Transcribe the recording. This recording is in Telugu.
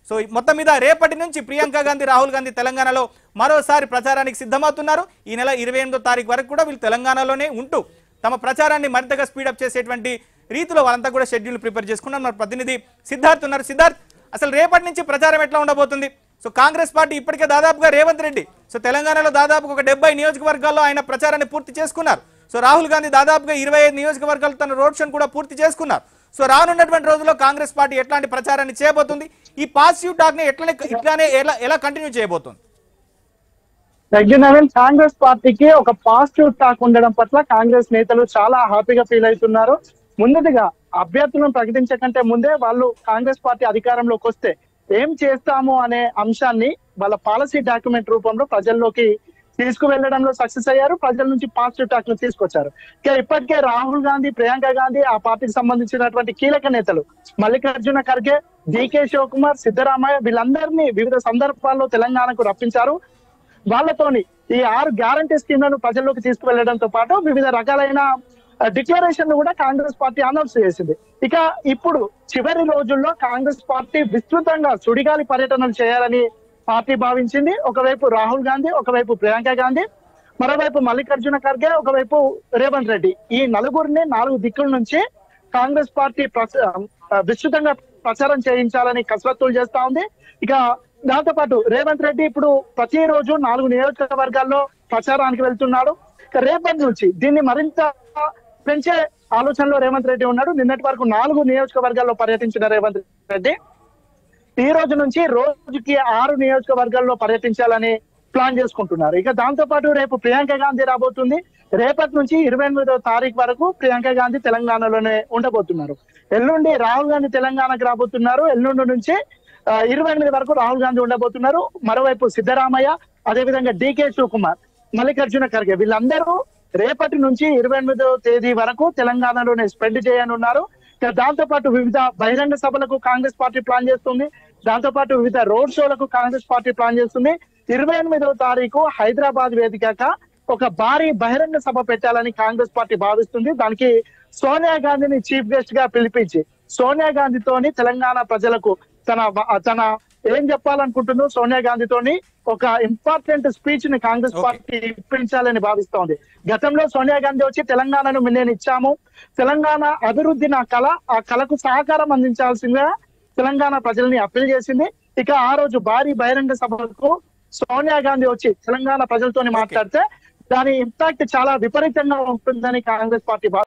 సో మొత్తం మీద రేపటి నుంచి ప్రియాంక గాంధీ రాహుల్ గాంధీ తెలంగాణలో మరోసారి ప్రచారానికి సిద్ధమవుతున్నారు ఈ నెల ఇరవై ఎనిమిదో తారీఖు వరకు కూడా వీళ్ళు తెలంగాణలోనే ఉంటూ తమ ప్రచారాన్ని మరింతగా స్పీడప్ చేసేటువంటి రీతిలో వాళ్ళంతా కూడా షెడ్యూల్ ప్రిపేర్ చేసుకున్నారు మన ప్రతినిధి సిద్ధార్థ్ ఉన్నారు సిద్ధార్థ్ అసలు రేపటి నుంచి ప్రచారం ఎట్లా ఉండబోతుంది సో కాంగ్రెస్ పార్టీ ఇప్పటికే దాదాపుగా రేవంత్ రెడ్డి సో తెలంగాణలో దాదాపు ఒక డెబ్బై నియోజకవర్గాల్లో ఆయన ప్రచారాన్ని పూర్తి చేసుకున్నారు సో రాహుల్ గాంధీ దాదాపుగా ఇరవై ఐదు నియోజకవర్గాలు తన రోడ్ షోను కూడా పూర్తి చేసుకున్నారు సో రానున్నటువంటి రోజుల్లో కాంగ్రెస్ పార్టీ ఎట్లాంటి ప్రచారాన్ని చేయబోతుంది ఈ పాజిటివ్ టాక్ ని ఎట్లనే ఇట్లానే ఎలా ఎలా కంటిన్యూ చేయబోతుంది నవీన్ కాంగ్రెస్ పార్టీకి ఒక పాజిటివ్ టాక్ ఉండడం పట్ల కాంగ్రెస్ నేతలు చాలా హ్యాపీగా ఫీల్ అవుతున్నారు ముందుగా అభ్యర్థులను ప్రకటించకంటే ముందే వాళ్ళు కాంగ్రెస్ పార్టీ అధికారంలోకి వస్తే ఏం చేస్తాము అనే అంశాన్ని వాళ్ళ పాలసీ డాక్యుమెంట్ రూపంలో ప్రజల్లోకి తీసుకువెళ్లడంలో సక్సెస్ అయ్యారు ప్రజల నుంచి పాజిటివ్ టాక్ ను తీసుకొచ్చారు ఇక ఇప్పటికే రాహుల్ గాంధీ ప్రియాంక గాంధీ ఆ పార్టీకి సంబంధించినటువంటి కీలక నేతలు మల్లికార్జున ఖర్గే డికే శివకుమార్ సిద్ధరామయ్య వీళ్ళందరినీ వివిధ సందర్భాల్లో తెలంగాణకు రప్పించారు వాళ్ళతోని ఈ ఆరు గ్యారంటీ స్కీమ్లను ప్రజల్లోకి తీసుకువెళ్లడంతో పాటు వివిధ రకాలైన డిక్లరేషన్ కూడా కాంగ్రెస్ పార్టీ అనౌన్స్ చేసింది ఇక ఇప్పుడు చివరి రోజుల్లో కాంగ్రెస్ పార్టీ విస్తృతంగా సుడిగాలి పర్యటనలు చేయాలని పార్టీ భావించింది ఒకవైపు రాహుల్ గాంధీ ఒకవైపు ప్రియాంక గాంధీ మరోవైపు మల్లికార్జున ఖర్గే ఒకవైపు రేవంత్ రెడ్డి ఈ నలుగురిని నాలుగు దిక్కుల నుంచి కాంగ్రెస్ పార్టీ ప్రచ- ఆ, విస్తృతంగా ప్రచారం చేయించాలని కసరత్తులు చేస్తా ఉంది ఇక దాంతో పాటు రేవంత్ రెడ్డి ఇప్పుడు ప్రతిరోజు నాలుగు నియోజకవర్గాల్లో ప్రచారానికి వెళ్తున్నాడు ఇక రేపటి నుంచి దీన్ని మరింత పెంచే ఆలోచనలో రేవంత్ రెడ్డి ఉన్నాడు నిన్నటి వరకు నాలుగు నియోజకవర్గాల్లో పర్యటించిన రేవంత్ రెడ్డి ఈ రోజు నుంచి రోజుకి ఆరు నియోజకవర్గాల్లో పర్యటించాలని ప్లాన్ చేసుకుంటున్నారు ఇక దాంతో పాటు రేపు ప్రియాంక గాంధీ రాబోతుంది రేపటి నుంచి ఇరవై ఎనిమిదో తారీఖు వరకు ప్రియాంక గాంధీ తెలంగాణలోనే ఉండబోతున్నారు ఎల్లుండి రాహుల్ గాంధీ తెలంగాణకు రాబోతున్నారు ఎల్లుండి నుంచి ఆ, ఇరవై ఎనిమిది వరకు రాహుల్ గాంధీ ఉండబోతున్నారు మరోవైపు సిద్ధరామయ్య అదేవిధంగా డికే శివకుమార్ మల్లికార్జున ఖర్గే వీళ్ళందరూ రేపటి నుంచి ఇరవై ఎనిమిదో తేదీ వరకు తెలంగాణలోనే స్పెండ్ చేయనున్నారు ఇక దాంతో పాటు వివిధ బహిరంగ సభలకు కాంగ్రెస్ పార్టీ ప్లాన్ చేస్తుంది దాంతో పాటు వివిధ రోడ్ షోలకు కాంగ్రెస్ పార్టీ ప్లాన్ చేస్తుంది ఇరవై ఎనిమిదవ తారీఖు హైదరాబాద్ వేదికగా ఒక భారీ బహిరంగ సభ పెట్టాలని కాంగ్రెస్ పార్టీ భావిస్తుంది దానికి సోనియా గాంధీని చీఫ్ గెస్ట్ గా పిలిపించి సోనియా గాంధీతోని తెలంగాణ ప్రజలకు తన వ- తన ఏం చెప్పాలనుకుంటుందో సోనియా గాంధీతోని ఒక ఇంపార్టెంట్ స్పీచ్ ని కాంగ్రెస్ Okay. పార్టీ ఇప్పించాలని భావిస్తోంది గతంలో సోనియా గాంధీ వచ్చి తెలంగాణను నేను ఇచ్చాము తెలంగాణ అభివృద్ధి నా కళ ఆ కళకు సహకారం అందించాల్సిందిగా తెలంగాణ ప్రజల్ని అప్పీల్ చేసింది ఇక ఆ రోజు భారీ బహిరంగ సభకు సోనియా గాంధీ వచ్చి తెలంగాణ ప్రజలతోని మాట్లాడితే దాని ఇంపాక్ట్ చాలా విపరీతంగా ఉంటుందని కాంగ్రెస్ పార్టీ భావిస్తుంది